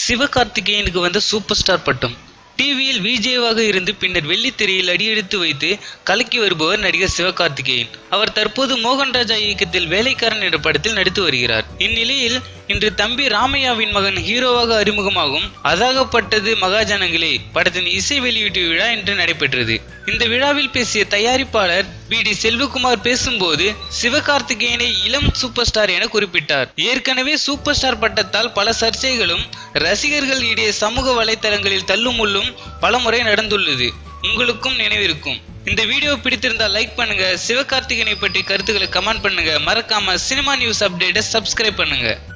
சிவகார்த்திகேயனுக்கு வந்த super star பட்டம் டிவியில் விஜேவாக இருந்து பின்னர் வெள்ளித்திரையில் அடியெடுத்து வைத்து கலக்கி வருபவர் நடிகர் சிவகார்த்திகேயன் அவர் தற்போது மோகன்ராஜா இயக்கத்தில் வேலைக்காரன் என்ற படத்தில் நடித்து வருகிறார் இந்நிலையில் இன்று தம்பி ராமையாவின் மகன் ஹீரோவாக அறிமுகமாகும் அதாகப்பட்டது மகாஜனங்களே படத்தின் இசை வெளியீட்டு விழா இன்று நடைபெற்றது இந்த விழாவில் பேசிய தயாரிப்பாளர் பி டி செல்வகுமார் பேசும்போது சிவகார்த்திகேயனை இளம் சூப்பர் ஸ்டார் என குறிப்பிட்டார் ஏற்கனவே சூப்பர் ஸ்டார் பட்டத்தால் பல சர்ச்சைகளும் ரசிகர்கள் இடையே சமூக வலைத்தளங்களில் தள்ளுமுள்ளும் பலமுறை நடந்துள்ளது உங்களுக்கும் நினைவிருக்கும் இந்த வீடியோ பிடித்திருந்தால் லைக் பண்ணுங்க சிவகார்த்திகேயனை பற்றி கருத்துக்களை கமெண்ட் பண்ணுங்க மறக்காம சினிமா நியூஸ் அப்டேட்டை சப்ஸ்கிரைப் பண்ணுங்க